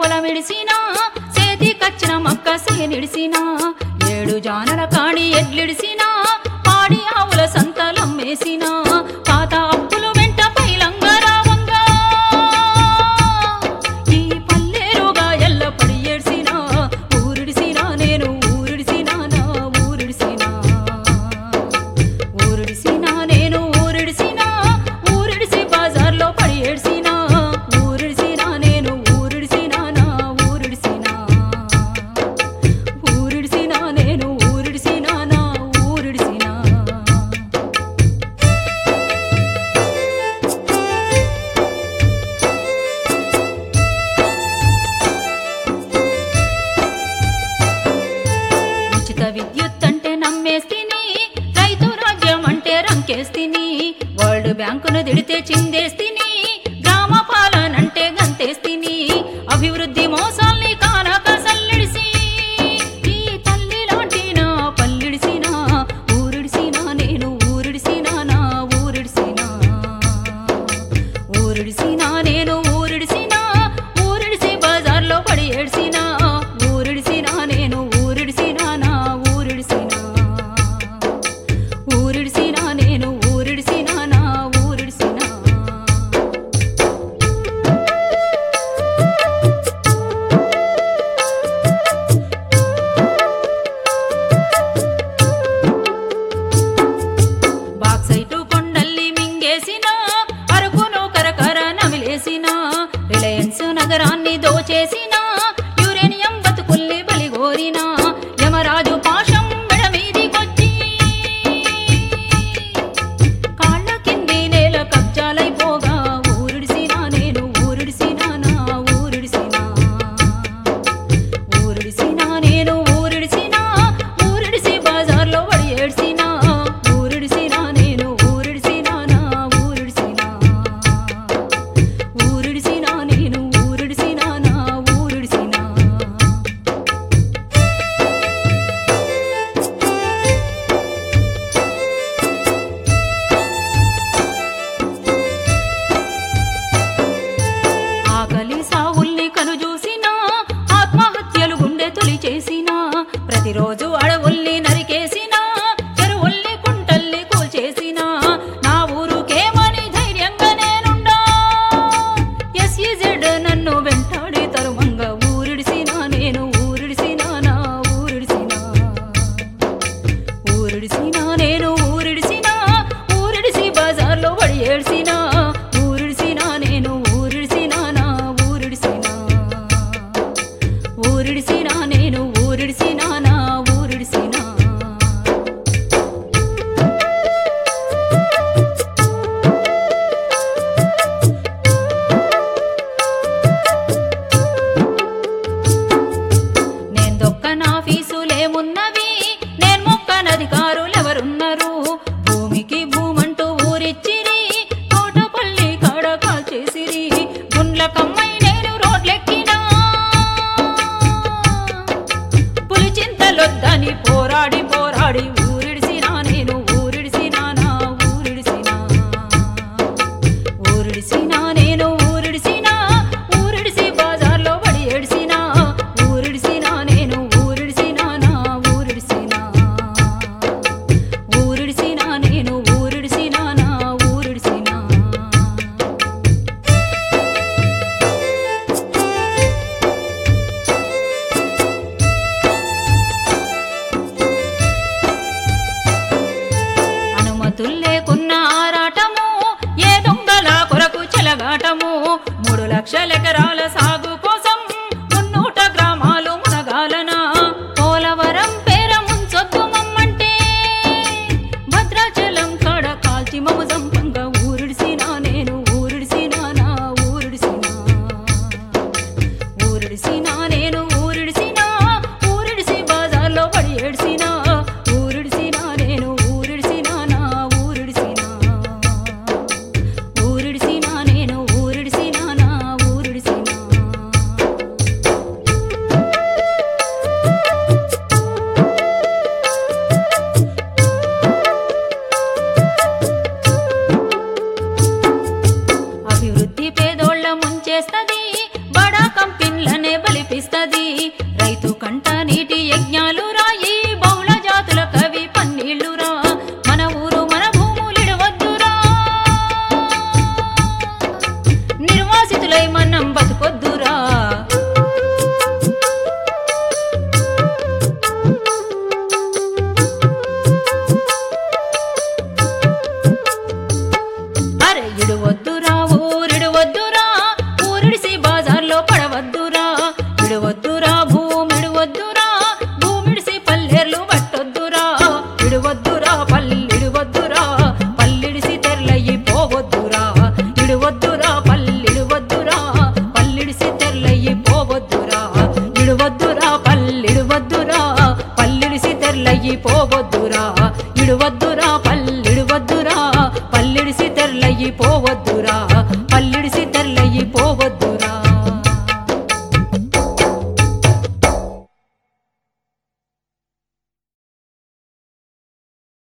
పొలమిడిసినా చేతికచ్చిన మక్క సేనిడిసినా ఏడు జానల కాడి ఎడ్లిడిసినా పాడి ఆవుల సంతలమ్మేసినా పాత అప్పులు వెంట పైలంగా రావంగా ఈ పల్లెరుగా ఎల్ల పడి ఏడ్సినా ఊరిడిసినా నేను ఊరిడిసినా నా ఊరిడిసినా ఊరిడిసినా నేను ఊరిడిసినా ఊరిడిసి బజార్లో పడి ఏడ్సినా ఊరిడిసినా నేను ఊరిడిసినా నా ఊరిడిసినా ఊరిడిసినా నేను ఊరిడిసినా నా ఊరిడిసినా ఉచిత విద్యుత్ అంటే నమ్మేస్తిని రైతు రాజ్యం అంటే రంకేస్తిని వరల్డ్ బ్యాంకును దిడితే చిందేస్తిని గ్రామ పాలన అంటే గంతేస్తిని అభివృద్ధి మోసాల్ని కానక సల్లిడిసి ఈ తల్లి లాంటి నా పల్లిడిసినా ఊరిడిసినా నేను ఊరిడిసినా నా ఊరిడిసినా ఊరిడిసినా నేను ఊరిడిసినా ఊరిడిసి బజార్లో పడి ఏడ్సినా ఊరిడిసినా నేను ఊరిడిసినా నా ఊరిడిసినా ఊరిడిసినా నేను ఊరిడిసినా నా ఊరిడిసినా బాక్సైటు కొండల్లి మింగేసిన అరకును కరకర నమిలేసిన రిలయన్స్ నగరాన్ని దోచేసిన యురేనియం బతుకుల్ని బలిగోరిన యమరాజు పాశం మెడ మీదికొచ్చి కాళ్ళ కింది నేల కబ్జాలైపోగా ఊరిడిసినా నేను ఊరిడిసినా నా ఊరిడిసినా ఊరిడిసినా నేను ఊరిడిసినా ఊరిడిసి బజార్లో పడి ఏడ్సినా ఊరిడిసినా నేను ఊరిడిసినా నా ఊరిడిసినా ఊరిడిసినా నేను ఊరిడిసినా నా ఊరిడిసినా ఆకలి సావుల్ని కనుజూసినా ఆత్మహత్యలు గుండె తొలి చేసినా ప్రతిరోజు అడవుల్ని నరికేసినా చెరువుల్ని కుంటల్ని కూల్చేసినా నా ఊరుకేమని ధైర్యంగా నేనుండా ఎస్ఈజెడ్ నన్ను వెంటాడి తరుమంగా ఊరిడిసినా నేను ఊరిడిసినా నా ఊరిడిసినా ఊరిడిసినా నేను ఊరిడిసినా ఊరిడిసి బజార్లో పడి ఏడ్సినా ఊరిడిసినా నేను ఊరిడిసినా నా ఊరిడిసినా ఊరిడిసినా నేను ఊరిడిసినా నా ఊరిడిసినా నేను దొక్కన ఫీసులేమున్నవి నేను మొక్కనధికారులెవరున్నారు భూమికి భూమంటూ ఊరిచ్చిరి తోటపల్లి కాడ కాల్చేసిరి గుండ్ల కమ్మై నేను రోడ్లెక్కినా పులిచింతలొద్దని పోరాడి పోరాడి ఊరిడిసినా నేను ఊరిడిసినా నా ఊరిడిసినా ఊరిడిసినా నేను ఊరిడిసినా ఊరిడిసి బజార్లో పడి ఏడ్సినా ఊరిడిసినా నేను ఊరిడిసినా నా ఊరిడిసినా ఊరిడిసినా నేను ఊరిడిసినా నా ఊరిడిసినా అనుమతులు లేకున్న ఆరాటము ఏ దొంగల కొరకు చెలగాటము మూడు లక్షల ఎకరాల సాగు కోసం మున్నూట గ్రామాలు మునగాలన పోలవరం పేర ముంచొద్దు మమ్మంటే భద్రాచలం కాడ కాల్చి మము సంపంగా ఊరిడిసినా నేను ఊరిడిసినా నా ఊరిడిసినా ఊరిడిసినా నేను ఊరిడిసినా ఊరిడిసి బజార్లో పడి ఏడ్సినా ఊరిడిసినా నేను ఊరిడిసినా నా ఊరిడిసినా ఊరిడిసినా నేను ఊరిడిసినా నా ఊరిడిసినా అభివృద్ధి పేదోళ్ళ ముంచేస్తది బడా కంపెనీలనే విడవద్దురా విడవద్దురా